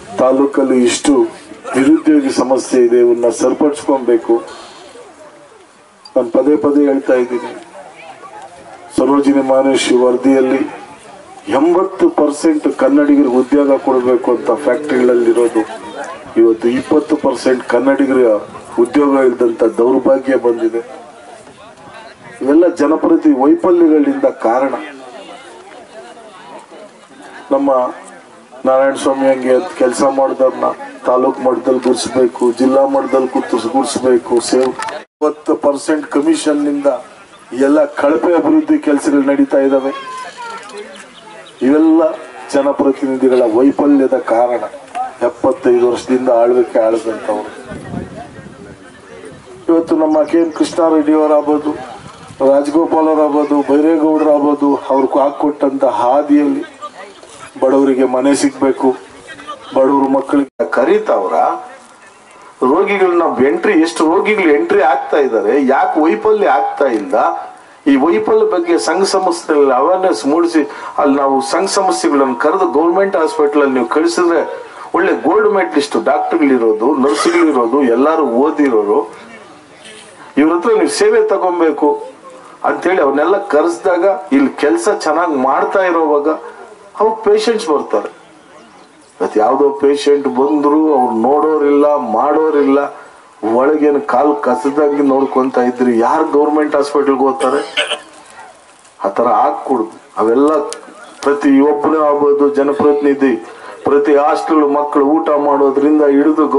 ತಾಲೂಕಲ್ಲಿ ಇಷ್ಟು ನಿರುದ್ಯೋಗಿ ಸಮಸ್ಯೆ ಇದೆ ಇವನ್ನ ಸರಿಪಡಿಸ್ಕೊಬೇಕು ನಾನು ಪದೇ ಪದೇ ಹೇಳ್ತಾ ಇದ್ದೀನಿ ಸರೋಜಿನಿ ಮಾನುಷಿ ವರದಿಯಲ್ಲಿ ಎಂಬತ್ತು ಪರ್ಸೆಂಟ್ ಕನ್ನಡಿಗರಿಗೆ ಉದ್ಯೋಗ ಕೊಡಬೇಕು ಅಂತ ಫ್ಯಾಕ್ಟ್ರಿಗಳಲ್ಲಿರೋದು ಇವತ್ತು ಇಪ್ಪತ್ತು ಪರ್ಸೆಂಟ್ ಕನ್ನಡಿಗರ ಉದ್ಯೋಗ ಇಲ್ಲದಂತ ದೌರ್ಭಾಗ್ಯ ಬಂದಿದೆ ಇವೆಲ್ಲ ಜನಪ್ರತಿ ವೈಫಲ್ಯಗಳಿಂದ ಕಾರಣ ನಮ್ಮ ನಾರಾಯಣ ಸ್ವಾಮಿ ಹಂಗೆ ಕೆಲಸ ಮಾಡಿದವ್ರನ್ನ ತಾಲೂಕ್ ಮಟ್ಟದಲ್ಲಿ ಗುಡಿಸ್ಬೇಕು ಜಿಲ್ಲಾ ಮಟ್ಟದಲ್ಲಿ ಗುರ್ತಿಸ್ ಗುಡಿಸ್ಬೇಕು ಸೇವ್ ಇಪ್ಪತ್ತು ಪರ್ಸೆಂಟ್ ಕಮಿಷನ್ ನಿಂದ ಎಲ್ಲ ಕಳಪೆ ಅಭಿವೃದ್ಧಿ ಕೆಲಸಗಳು ನಡೀತಾ ಇದಾವೆ ಇವೆಲ್ಲ ಜನಪ್ರತಿನಿಧಿಗಳ ವೈಫಲ್ಯದ ಕಾರಣ ಎಪ್ಪತ್ತೈದು ವರ್ಷದಿಂದ ಆಳ್ವಿಕೆ ಆಳದಂತವ್ರು ಇವತ್ತು ನಮ್ಮ ಕೆ ಎಂ ಕೃಷ್ಣಾರೆಡ್ಡಿ ಅವರಾಗ್ಬೋದು ರಾಜಗೋಪಾಲ್ ಅವರಾಗ್ಬೋದು ಬೈರೇಗೌಡರಾಗ್ಬೋದು ಅವ್ರು ಹಾಕೊಟ್ಟಂತ ಹಾದಿಯಲ್ಲಿ ಬಡವರಿಗೆ ಮನೆ ಸಿಗ್ಬೇಕು ಬಡವ್ರ ಮಕ್ಕಳಿಗೆ ಕರೀತಾವ್ರ ರೋಗಿಗಳನ್ನ ಎಂಟ್ರಿ ಎಷ್ಟು ರೋಗಿಗಳು ಎಂಟ್ರಿ ಆಗ್ತಾ ಇದ್ದಾರೆ ಯಾಕೆ ವೈಫಲ್ಯ ಆಗ್ತಾ ಇಲ್ಲ ಈ ವೈಫಲ್ಯ ಬಗ್ಗೆ ಸಂಘ ಸಂಸ್ಥೆಗಳಲ್ಲಿ ಅವೇರ್ನೆಸ್ ಮೂಡಿಸಿ ಅಲ್ಲಿ ನಾವು ಸಂಘ ಸಂಸ್ಥೆಗಳನ್ನು ಕರೆದು ಗೌರ್ಮೆಂಟ್ ಹಾಸ್ಪಿಟಲ್ ಅಲ್ಲಿ ನೀವು ಕಳಿಸಿದ್ರೆ ಒಳ್ಳೆ ಗೋಲ್ಡ್ ಮೆಡಲಿಸ್ಟ್ ಡಾಕ್ಟರ್ಗಳಿರೋದು ನರ್ಸ್ಗಳಿರೋದು ಎಲ್ಲರೂ ಓದಿರೋರು ಇವ್ರ ಹತ್ರ ನೀವು ಸೇವೆ ತಗೊಬೇಕು ಅಂತೇಳಿ ಅವನ್ನೆಲ್ಲ ಕರೆಸಿದಾಗ ಇಲ್ಲಿ ಕೆಲಸ ಚೆನ್ನಾಗಿ ಮಾಡ್ತಾ ಇರೋವಾಗ ಅವಾಗ ಪೇಷಂಟ್ಸ್ ಬರ್ತಾರೆ ಇವತ್ತು ಯಾವುದೋ ಪೇಷಂಟ್ ಬಂದ್ರು ಅವ್ರು ನೋಡೋರಿಲ್ಲ ಮಾಡೋರಿಲ್ಲ ಒಳಗೇನು ಕಾಲು ಕಸದಂಗೆ ನೋಡ್ಕೊಂತ ಇದ್ರಿ ಯಾರು ಗೌರ್ಮೆಂಟ್ ಹಾಸ್ಪಿಟಲ್ಗೆ ಹೋಗ್ತಾರೆ ಆ ಥರ ಆಗ್ಕೂಡ್ದು ಅವೆಲ್ಲ ಪ್ರತಿ ಒಬ್ಬನೇ ಆಗ್ಬೋದು ಜನಪ್ರತಿನಿಧಿ ಪ್ರತಿ ಹಾಸ್ಟೆಲ್ ಮಕ್ಕಳು ಊಟ ಮಾಡೋದ್ರಿಂದ ಹಿಡಿದು